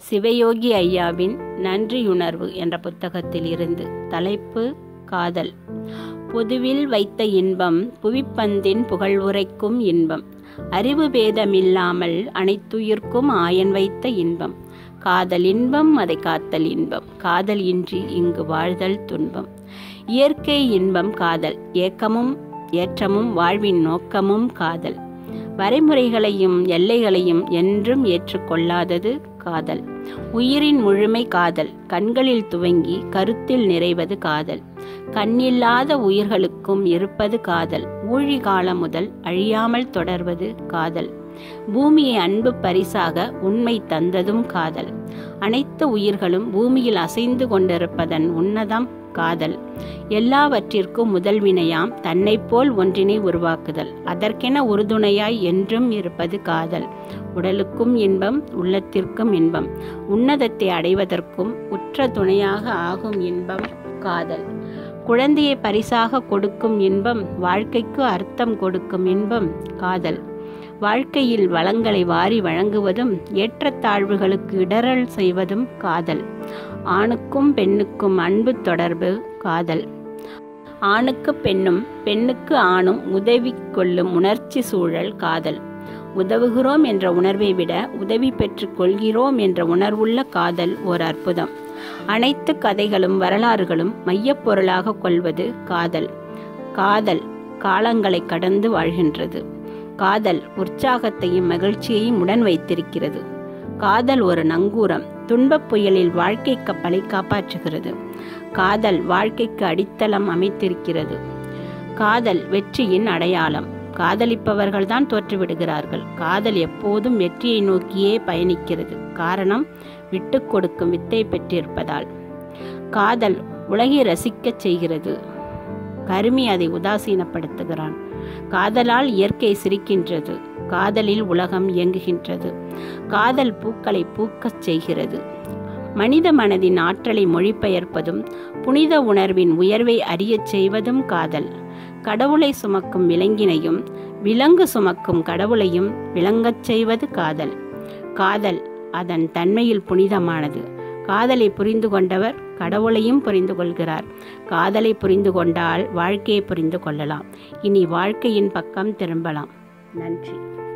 சிவயோகி ஐயாவின் நன்றியுணர்வு என்ற புத்தகத்தில் இருந்து தலைப்பு காதல் பொதுவில் வைத்த இன்பம் புவிப்பந்தின் புகழ் உரைக்கும் இன்பம் அறிவு பேதமில்லாமல் அனைத்துயிர்க்கும் ஆயன் வைத்த இன்பம் காதல் இன்பம் அதை காத்தல் இன்பம் காதல் இன்றி இங்கு வாழ்தல் துன்பம் இயற்கை இன்பம் காதல் ஏக்கமும் ஏற்றமும் வாழ்வின் நோக்கமும் காதல் வரைமுறைகளையும் எல்லைகளையும் என்றும் ஏற்றுக்கொள்ளாதது காதல் உயிரின் முழுமை காதல் கண்களில் துவங்கி கருத்தில் நிறைவது காதல் கண்ணில்லாத உயிர்களுக்கும் இருப்பது காதல் ஊழி காலம் முதல் அழியாமல் தொடர்வது காதல் பூமியை அன்பு பரிசாக உண்மை தந்ததும் காதல் அனைத்து உயிர்களும் பூமியில் அசைந்து கொண்டிருப்பதன் உன்னதம் காதல் எல்லாவற்றிற்கும் முதல் வினையாம் தன்னைப் போல் ஒன்றினை உருவாக்குதல் அதற்கென உறுதுணையாய் என்றும் இருப்பது காதல் உடலுக்கும் இன்பம் உள்ளத்திற்கும் இன்பம் உன்னதத்தை அடைவதற்கும் உற்ற துணையாக ஆகும் இன்பம் காதல் குழந்தையை பரிசாக கொடுக்கும் இன்பம் வாழ்க்கைக்கு அர்த்தம் கொடுக்கும் இன்பம் காதல் வாழ்க்கையில் வளங்களை வாரி வழங்குவதும் ஏற்றத்தாழ்வுகளுக்கு இடரல் செய்வதும் காதல் ஆணுக்கும் பெண்ணுக்கும் அன்பு தொடர்பு காதல் ஆணுக்கு பெண்ணும் பெண்ணுக்கு ஆணும் உதவி கொள்ளும் உணர்ச்சி சூழல் காதல் உதவுகிறோம் என்ற உணர்வை விட உதவி பெற்றுக் கொள்கிறோம் என்ற உணர்வுள்ள காதல் ஓர் அற்புதம் அனைத்து கதைகளும் வரலாறுகளும் மையப்பொருளாக கொள்வது காதல் காதல் காலங்களை கடந்து வாழ்கின்றது காதல் உற்சாகத்தையும் மகிழ்ச்சியையும் உடன் வைத்திருக்கிறது காதல் ஒரு நங்கூரம் துன்பப் புயலில் வாழ்க்கை கப்பலை காப்பாற்றுகிறது காதல் வாழ்க்கைக்கு அடித்தளம் அமைத்திருக்கிறது காதல் வெற்றியின் அடையாளம் காதலிப்பவர்கள்தான் தோற்றுவிடுகிறார்கள் காதல் எப்போதும் வெற்றியை நோக்கியே பயணிக்கிறது காரணம் விட்டு கொடுக்கும் வித்தை பெற்றிருப்பதால் காதல் உலகை ரசிக்கச் செய்கிறது கருமி அதை உதாசீனப்படுத்துகிறான் காதலால் இயற்கை சிரிக்கின்றது காதலில் உலகம் இயங்குகின்றது காதல் பூக்களை பூக்கச் செய்கிறது மனித மனதின் ஆற்றலை மொழிபெயர்ப்பதும் புனித உணர்வின் உயர்வை அறியச் செய்வதும் காதல் கடவுளை சுமக்கும் விலங்கினையும் விலங்கு சுமக்கும் கடவுளையும் விளங்கச் செய்வது காதல் காதல் அதன் தன்மையில் புனிதமானது காதலை புரிந்து கொண்டவர் கடவுளையும் புரிந்து கொள்கிறார் காதலை புரிந்து கொண்டால் வாழ்க்கையை புரிந்து கொள்ளலாம் இனி வாழ்க்கையின் பக்கம் திரும்பலாம் நன்றி